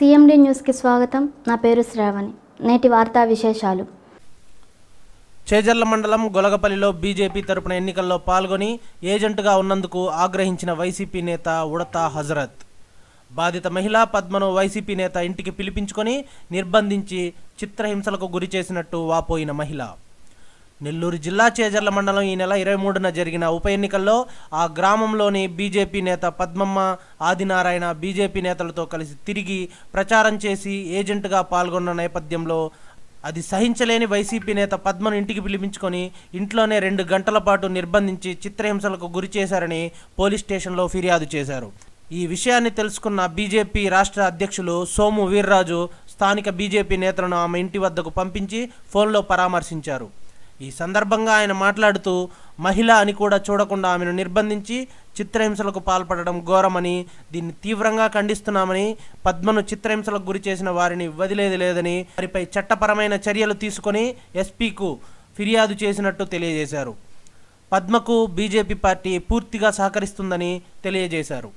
CMD న్యూస్కి స్వాగతం నా పేరు శ్రావణి నేటి వార్తా విశేషాలు చేజర్ల మండలం గొలగపల్లిలో బీజేపీ తరపున ఎన్నికల్లో పాల్గొని ఏజెంటుగా ఉన్నందుకు ఆగ్రహించిన వైసీపీ నేత ఉడతా హజరత్ బాధిత మహిళ పద్మను వైసీపీ నేత ఇంటికి పిలిపించుకొని నిర్బంధించి చిత్రహింసలకు గురి చేసినట్టు వాపోయిన మహిళ నెల్లూరు జిల్లా చేజర్ల మండలం ఈ నెల ఇరవై మూడున జరిగిన ఉప ఎన్నికల్లో ఆ గ్రామంలోని బీజేపీ నేత పద్మమ్మ ఆదినారాయణ బీజేపీ నేతలతో కలిసి తిరిగి ప్రచారం చేసి ఏజెంట్గా పాల్గొన్న నేపథ్యంలో అది సహించలేని వైసీపీ నేత పద్మను ఇంటికి పిలిపించుకొని ఇంట్లోనే రెండు గంటల పాటు నిర్బంధించి చిత్రహింసలకు గురి చేశారని పోలీస్ స్టేషన్లో ఫిర్యాదు చేశారు ఈ విషయాన్ని తెలుసుకున్న బీజేపీ రాష్ట్ర అధ్యక్షులు సోము వీర్రాజు స్థానిక బీజేపీ నేతలను ఆమె ఇంటి వద్దకు పంపించి ఫోన్లో పరామర్శించారు ఈ సందర్భంగా ఆయన మాట్లాడుతూ మహిళ అని కూడా చూడకుండా ఆమెను నిర్బంధించి చిత్రహింసలకు పాల్పడడం ఘోరమని దీన్ని తీవ్రంగా ఖండిస్తున్నామని పద్మను చిత్రహింసలకు గురి చేసిన వారిని వదిలేది లేదని వారిపై చట్టపరమైన చర్యలు తీసుకొని ఎస్పీకు ఫిర్యాదు చేసినట్టు తెలియజేశారు పద్మకు బీజేపీ పార్టీ పూర్తిగా సహకరిస్తుందని తెలియజేశారు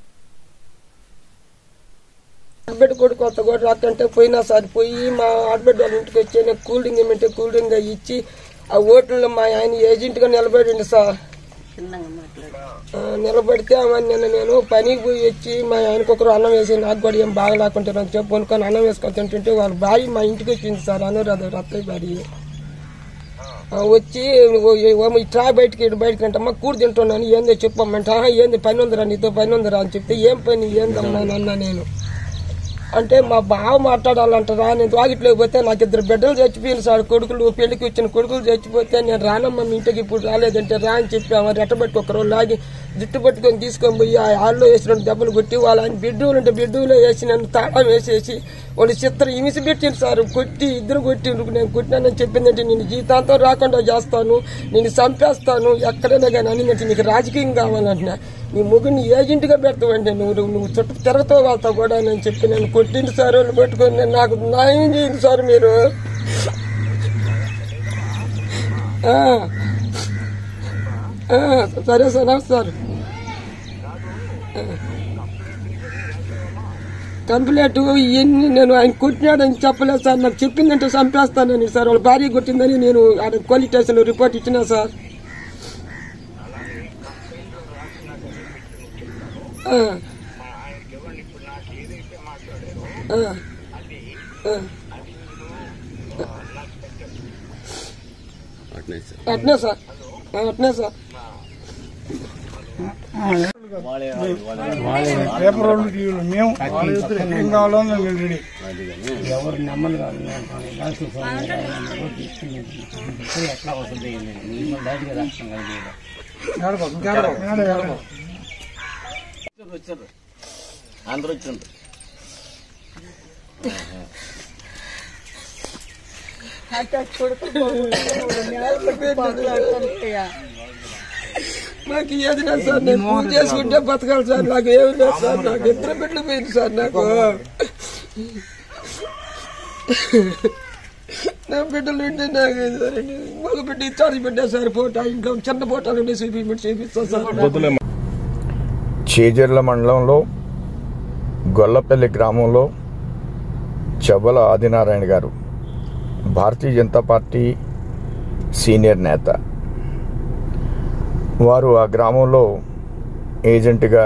ఆడబిడ్డ కొడుకు కొత్త కూడా రాకంటే పోయినా సార్ పోయి మా ఆడబిడ్డ వాళ్ళ ఇంటికి వచ్చి నాకు కూల్ డ్రింక్ ఇమ్మంటే కూల్ డ్రింక్ ఇచ్చి ఆ ఓట్లలో మా ఆయన ఏజెంట్ గా నిలబడిండు సార్ ఆ, నిలబడితే ఆమె నిన్న నేను పనికి పోయి వచ్చి మా ఆయనకు ఒకరు అన్నం వేసి నాకు కూడా ఏం బాగా లేకుంటారు అని చెప్పి కొనుక్కొని అన్నం వేసుకొని తింటుంటే వాళ్ళ భార్య మా ఇంటికి వచ్చింది సార్ అనురాధ రత్తయ్య భార్య ఆ, వచ్చి "ఓ, ఏ- ఓ, ఈ ట్రా బయటికి ఇటు బయటికి అంటమ్మా కూడి తింటున్నాను ఏందో చెప్పమ్మంటే "ఆహా, ఏంది పని ఉందిరా నీతో పని ఉందిరా అని చెప్తే ఏం పని ఏందమ్మా అన్నా నేను అంటే మా బావ మాట్లాడాలంటారా నేను వాకిట్లోకి పోతే నాకు ఇద్దరు బిడ్డలు చచ్చిపోయింది సార్ కొడుకులు పెళ్లికి వచ్చిన కొడుకులు చచ్చిపోతే నేను రానమ్మ మీ ఇంటికి ఇప్పుడు రాలేదంటే రా అని చెప్పి ఆమె రెట్టబెట్టి ఒక రోజు లాగి జుట్టు పట్టుకొని తీసుకొని పోయి ఆ హాల్లో వేసిన దెబ్బలు కొట్టి వాళ్ళ ఆయన బెడ్రూమ్లు ఉంటే బెడ్రూమ్లో వేసి నన్ను తాళం వేసేసి వాళ్ళు చిత్రం హింస పెట్టింది సార్ కొట్టి ఇద్దరు కొట్టి నేను కొట్టినానని చెప్పిందంటే నేను జీతాంతం రాకుండా చేస్తాను నేను చంపేస్తాను ఎక్కడైనా కానీ అనిందంటే నీకు రాజకీయం కావాలంటున్నా నీ ముగ్గురిని ఏజెంట్గా పెడతావంటే నువ్వు నువ్వు చుట్టూ తిరగతావు వెళ్తావు కూడా అని చెప్పి నేను కొట్టింది సార్ వాళ్ళు పెట్టుకొని నేను నాకు న్యాయం చేయండి సార్ మీరు ఆ. ఆ, సరే సార్ నమస్తే సార్ కంప్లైంట్ ఇవన్నీ నేను ఆయన కొట్టినాడని చెప్పలేదు సార్ నాకు చెప్పిందంటే చంపేస్తానని సార్ వాళ్ళ భార్య కొట్టిందని నేను ఆడ పోలీస్ స్టేషన్లో రిపోర్ట్ ఇచ్చినా సార్ ఆ. ఆ. ఆ. అట్నే సార్ ఆ, అట్నే సార్ పేపర్ వాళ్ళు టీవీలు మేము ఏం కావాలో మేము రెడీ అందరూ వచ్చిండ్రు నాకు ఏది లేదు సార్ నేను పూజ చేసుకుంటే బతకాలి సార్ నాకు ఏమి లేదు సార్ నాకు ఇద్దరు బిడ్డలు పోయింది సార్ నాకు నా బిడ్డలు ఉంటే నాకు సార్ మగ బిడ్డ ఇచ్చారు బిడ్డ సార్ ఫోటో ఇంట్లో చిన్న ఫోటోలు ఉండే చూపించి చూపిస్తాను సార్ చేజర్ల మండలంలో గొల్లపల్లి గ్రామంలో చెవ్వల ఆదినారాయణ గారు భారతీయ జనతా పార్టీ సీనియర్ నేత వారు ఆ గ్రామంలో ఏజెంట్గా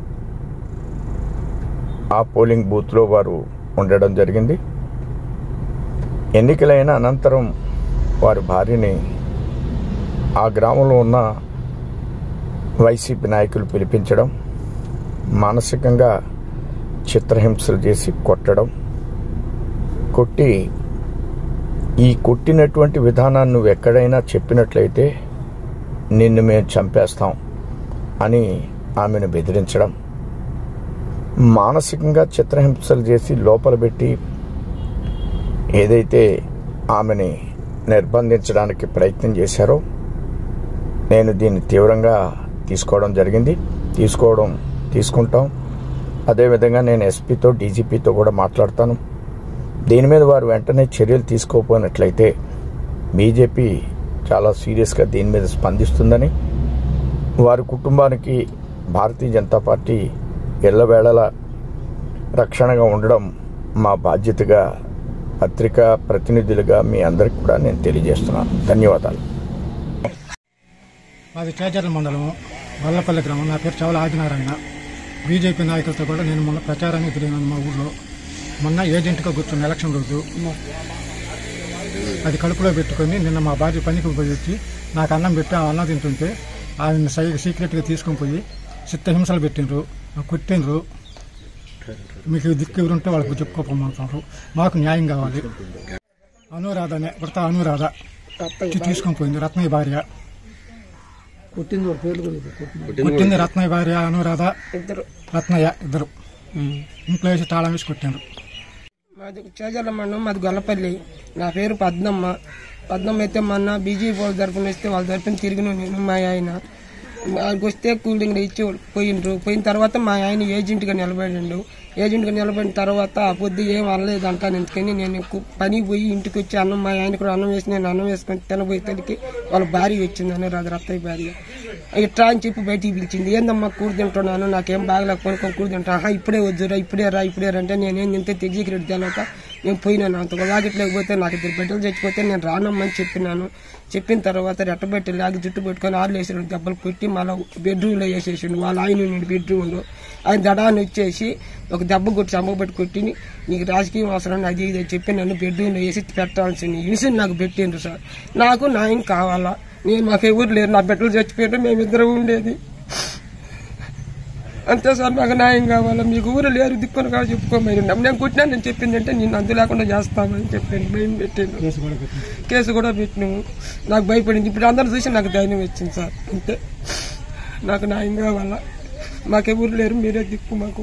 ఆ పోలింగ్ బూత్లో వారు ఉండడం జరిగింది ఎన్నికలైన అనంతరం వారి భార్యని ఆ గ్రామంలో ఉన్న వైసీపీ నాయకులు పిలిపించడం మానసికంగా చిత్రహింసలు చేసి కొట్టడం కొట్టి ఈ కొట్టినటువంటి విధానాన్ని నువ్వు ఎక్కడైనా చెప్పినట్లయితే నిన్ను మేము చంపేస్తాం అని ఆమెను బెదిరించడం మానసికంగా చిత్రహింసలు చేసి లోపల పెట్టి ఏదైతే ఆమెని నిర్బంధించడానికి ప్రయత్నం చేశారో నేను దీన్ని తీవ్రంగా తీసుకోవడం జరిగింది తీసుకోవడం తీసుకుంటాం అదేవిధంగా నేను ఎస్పీతో డీజీపీతో కూడా మాట్లాడతాను దీని మీద వారు వెంటనే చర్యలు తీసుకోకపోయినట్లయితే బీజేపీ చాలా సీరియస్గా దీని మీద స్పందిస్తుందని వారి కుటుంబానికి భారతీయ జనతా పార్టీ ఎల్లవేళలా రక్షణగా ఉండడం మా బాధ్యతగా పత్రికా ప్రతినిధులుగా మీ అందరికి కూడా నేను తెలియజేస్తున్నాను ధన్యవాదాలు మాది చేజర్ల మండలము వల్లపల్లి గ్రామం నా పేరు చవల ఆదినారాయణ బీజేపీ నాయకులతో కూడా నేను మొన్న ప్రచారానికి తిరిగినాను మా ఊళ్ళో మొన్న ఏజెంట్గా కూర్చున్న ఎలక్షన్ రోజు అది కడుపులో పెట్టుకొని నిన్న మా భార్య పనికి పోయి వచ్చి నాకు అన్నం పెట్టి ఆ అన్నం తింటుంటే ఆయన సై సీక్రెట్గా తీసుకొని పోయి చిత్తహింసలు పెట్టిండ్రు కొట్టిండ్రు మీకు దిక్కు ఎవరుంటే వాళ్ళకి చెప్పుకోపోమంటున్నారు మాకు న్యాయం కావాలి అనురాధనే భర్త అనురాధ తీసుకొని పోయింది రత్నయ్య భార్య కొట్టింది రత్నయ్య భార్య అనురాధ ఇద్దరు రత్నయ్య ఇద్దరు ఇంట్లో వేసి తాళం వేసి కొట్టిండ్రు మాది చేజర్ల మండలం మాది గొల్లపల్లి నా పేరు పద్మమ్మ పద్మమ్మ అయితే మొన్న బీజేపీ వాళ్ళ తరఫున వస్తే వాళ్ళ తరఫున తిరిగిన నేను మా ఆయన ఆయనకు వస్తే కూల్ డ్రింక్ ఇచ్చి పోయిండ్రు పోయిన తర్వాత మా ఆయన ఏజెంట్గా నిలబడిండు ఏజెంట్గా నిలబడిన తర్వాత ఆ పొద్దు ఏం అనలేదంట ఎందుకని నేను కు- పనికి పోయి ఇంటికి వచ్చి అన్నం మా ఆయన కూడా అన్నం వేసి నేను అన్నం వేసుకొని తినబోయే తల్లికి వాళ్ళ భార్య వచ్చింది అని రాదు రత్తయ్య భార్య ఇట్లా అని చెప్పి బయటికి పిలిచింది ఏందమ్మా కూర తింటున్నాను నాకేం బాగలేక కొనుక్కొని కూర తింటా ఆహా ఇప్పుడే వద్దురా ఇప్పుడే రా ఇప్పుడే రా అంటే నేనేం తింటే తెగ్జికి రెడ్డి తెలక నేను పోయినాను అంత లాగిట్లేకపోతే నాకు ఇద్దరు బిడ్డలు చచ్చిపోతే నేను రానమ్మని చెప్పినాను చెప్పిన తర్వాత రెట్టబెట్టి లాగి జుట్టు పెట్టుకొని ఆరు వేసి రెండు దెబ్బలు కొట్టి మళ్ళీ బెడ్రూమ్లో వేసేసిండు వాళ్ళ ఆయన నేను బెడ్రూమ్లో ఆయన దడాన్ని వచ్చేసి ఒక దెబ్బ కొట్టి చంపబెట్టి కొట్టి నీకు రాజకీయం అవసరం అది ఇది అని చెప్పి నన్ను బెడ్రూమ్లో వేసి పెట్టాల్సింది ఇన్సు నాకు పెట్టిండ్రు సార్ నాకు న్యాయం కావాలా నేను మాకు ఎవరు లేరు నా బిడ్డలు చచ్చిపోయారు మేమిద్దరం ఉండేది అంతే సార్ నాకు న్యాయం కావాలా మీకు ఊరు లేరు దిక్కుని కావాలి చెప్పుకోమని నేను కొట్టినా నేను చెప్పిందంటే నేను అందు లేకుండా చేస్తామని చెప్పాను భయం పెట్టాను కేసు కూడా పెట్టినాము నాకు భయపడింది ఇప్పుడు అందరూ చూసి నాకు ధైర్యం వచ్చింది సార్ అంతే నాకు న్యాయం కావాలా మాకెవరు లేరు మీరే దిక్కు మాకు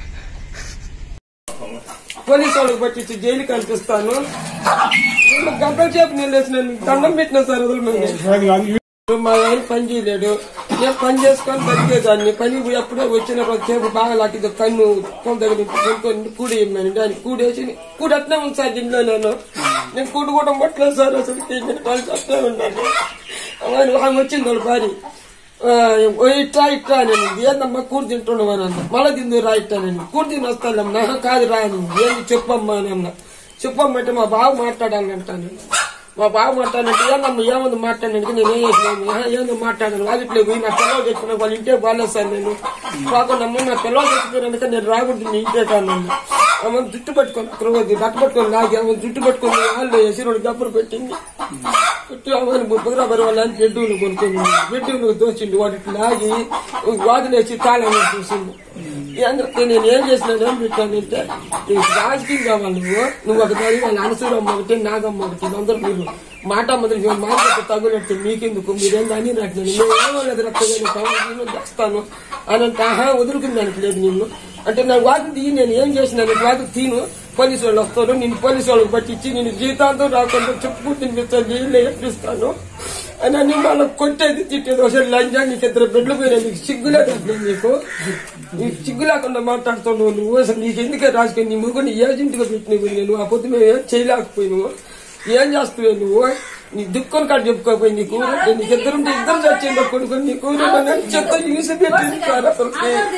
పోలీసు వాళ్ళకి పట్టించి జైలుకి కనిపిస్తాను గంటల చేపు నేను లేచిన దండం పెట్టిన సార్ వదలమని మా ఆయన పని చేయలేడు నేను పని చేసుకొని బతికేదాన్ని పని పోయి అప్పుడే వచ్చిన సేపు బాగా లాంటిది కన్ను కొంత కొనుక్కొని కూడి ఇమ్మని దాన్ని కూడేసి కూడి అట్నే ఉంది సార్ ఇంట్లో నేను నేను కూడు కూడా ముట్టలేదు సార్ అసలు నేను కలిసి అట్నే ఉన్నాను ఆయన ఆమె వచ్చింది వాళ్ళ భార్య ఆ, ఓ ఇట్లా ఇట్లా నేను ఏందమ్మా కూడి తింటున్నావు అని అన్న మళ్ళీ తిందు రా ఇట్లా నేను కూడి తిని వస్తానమ్మా "ఆహా, కాదు రా అని ఏంది చెప్పమ్మా అని అన్న చెప్పమ్మంటే మా బావ మాట్లాడాలంటాను మా బావ మాట్లాడినట్టు ఏందమ్మా ఏముంది మాట్లాడినట్టు నేను ఏం చేసినాను "ఆహా, ఏందో మాట్లాడాను వాళ్ళిట్లో పోయి నా పిల్లలు తెచ్చుకున్నా వాళ్ళ ఇంటే బాగాలేదు సార్ నేను కాకుండా అమ్మ నా పిల్లలు తెచ్చుకున్నాక నేను రాకూడదు మీ ఇంటే కాను ఆమె జుట్టు పట్టుకొని క్రొవ్వది బట్ట పట్టుకొని లాగి ఆమె జుట్టు పట్టుకొని వాళ్ళు వేసి రెండు దెబ్బలు పెట్టింది పెట్టి ఆమె బుగ్గరాబరి వాళ్ళ బెడ్రూమ్లు కొనుక్కొని బెడ్రూమ్లు దోచిండు వాటి లాగి వాదిలేసి తాళం చూసింది అందరికీ నేను ఏం చేసినాను ఏం పెట్టానంటే నీకు రాజకీయం కావాలి నువ్వు నువ్వు ఒక దాని వాళ్ళ అనసూరమ్మ ఒకటి నాగమ్మ ఒకటి అందరూ మీరు మాట మొదలు మేము మాట తగులెట్టు మీకెందుకు మీరేం కానీ నాకు నేను ఏమో లేదు రక్తగాని పవన్ తెస్తాను అని అంటే ఆహా వదులుకుని దానికి లేదు నిన్ను అంటే నాకు వాకి తీయి నేను ఏం చేసినాను వాకి తీను పోలీసు వాళ్ళు వస్తారు నేను పోలీసు వాళ్ళకి పట్టించి నేను జీతాంతం రాకుండా చెప్పుకుంటూ తినిపిస్తాను జైల్లో ఎప్పిస్తాను అని అని మళ్ళీ కొట్టేది తిట్టేది ఒకసారి లంజా నీకు ఇద్దరు బిడ్డలు పోయినా నీకు సిగ్గులేదు అసలు నీకు నీకు సిగ్గు లేకుండా మాట్లాడుతున్నావు నువ్వు అసలు నీకు ఎందుకే రాజకీయం నీ ముగ్గురు ఏజెంట్గా పెట్టినవి నేను ఆ పొద్దు మేము ఏం చేయలేకపోయినావు ఏం చేస్తున్నావు నువ్వు నీ దుఃఖం కాదు చెప్పుకోపోయి నీకు నీకు ఇద్దరుంటే ఇద్దరు చచ్చింది కొడుకు నీకు చెత్త యూసి పెట్టింది కాదు అసలు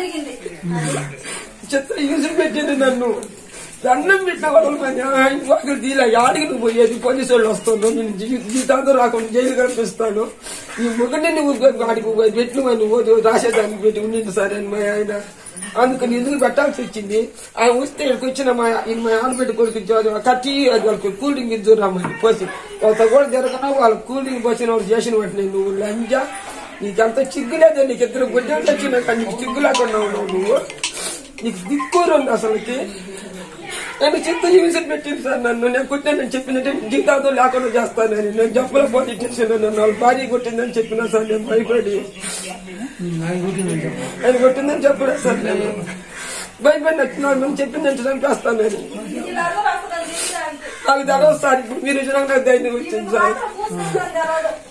చెత్త యూసి పెట్టింది నన్ను దండం పెట్టిన వాళ్ళు ఒకరు దీలా యాడికి నువ్వు పోయేది పోలీసు వాళ్ళు వస్తున్నావు నేను జీ- జీతాంతం రాకుండా జైలు కనిపిస్తాను ఈ ముగ్గురిని నువ్వు వాడికి పెట్టిన నువ్వు రాసేదానికి పెట్టి ఉండింది సరే అని మా ఆయన అందుకని ఎందుకు పెట్టాల్సి వచ్చింది ఆయన వస్తే ఇక్కడికి వచ్చిన మా ఈయన మా ఆడబిడ్డ కొడుకు జో- కట్టి అది వాళ్ళకి కూల్ డ్రింక్ ఇద్దరు రమ్మని పోసి వాళ్ళతో కూడా జరగనా వాళ్ళ కూల్ డ్రింక్ పోసిన వాళ్ళు చేసిన వాటిని నువ్వు లంజా నీకంత చిగ్గులేదు నీకు ఇద్దరు గుడ్డలు వచ్చినాక నీకు చిగ్గు లేకుండా ఉన్నావు నువ్వు నీకు దిక్కురు ఉంది అసలుకి నన్ను చిత్త హింసలు పెట్టింది సార్ నన్ను నేను కొట్టానని చెప్పినట్టే జీతాంతం లేకుండా చేస్తానని నేను జబ్బుల పోటీ చేసాను నన్ను వాళ్ళ భార్య కొట్టిందని చెప్పినా సార్ నేను భయపడి ఆయన కొట్టిందని చెప్పడా సార్ నేను భయపడి నచ్చినాను నేను చెప్పిందని చంపేస్తానని నాకు తెలవదు సార్ ఇప్పుడు మీరు వచ్చినాక నాకు ధైర్యం వచ్చింది సార్